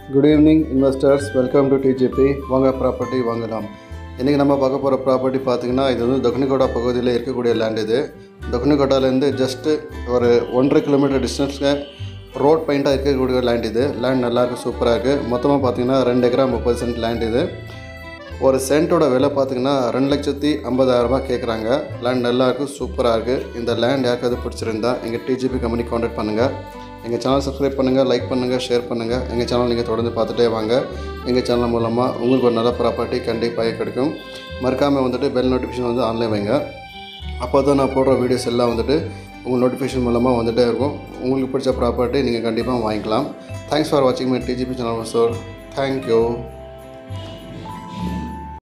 good evening investors welcome to DGP வாங்க property வாங்கலாம் இன்றைக்கி நம்ம பார்க்க போகிற ப்ராப்பர்ட்டி பார்த்தீங்கன்னா இது வந்து தொக்னிகோடா பகுதியில் இருக்கக்கூடிய லேண்ட் இது தொக்னிகோடாலேருந்து ஜஸ்ட்டு ஒரு ஒன்றரை கிலோமீட்டர் டிஸ்டன்ஸில் ரோட் பாயிண்ட்டாக இருக்கக்கூடிய லேண்ட் இது லேண்ட் நல்லாயிருக்கு சூப்பராக இருக்குது மொத்தமாக பார்த்தீங்கன்னா ரெண்டு ஏக்கரா முப்பது சென்ட் லேண்ட் இது ஒரு சென்ட்டோட விலை பார்த்தீங்கன்னா ரெண்டு லட்சத்தி ஐம்பதாயிரரூபா கேட்குறாங்க லேண்ட் நல்லா இருக்குது சூப்பராக இருக்குது இந்த லேண்ட் யாருக்காவது பிடிச்சிருந்தா எங்கள் டிஜிபி கம்பெனி காண்டாக்ட் பண்ணுங்கள் எங்கள் சேனல் சப்ஸ்கிரைப் பண்ணுங்கள் லைக் பண்ணுங்கள் ஷேர் பண்ணுங்கள் எங்கள் சேனல் நீங்கள் தொடர்ந்து பார்த்துட்டே வாங்க எங்கள் சேனல் மூலமாக உங்களுக்கு ஒரு நல்ல ப்ராப்பர்ட்டி கண்டிப்பாக கிடைக்கும் மறக்காமல் வந்துட்டு பெல் நோட்டிஃபிகேஷன் வந்து ஆன்லைன் வைங்க அப்போ தான் நான் போடுற வீடியோஸ் எல்லாம் வந்துட்டு உங்கள் நோட்டிஃபிகேஷன் மூலமாக வந்துட்டே இருக்கும் உங்களுக்கு பிடிச்ச ப்ராப்பர்ட்டி நீங்கள் கண்டிப்பாக வாங்கிக்கலாம் தேங்க்ஸ் ஃபார் வாட்சிங் my DGP channel sir thank you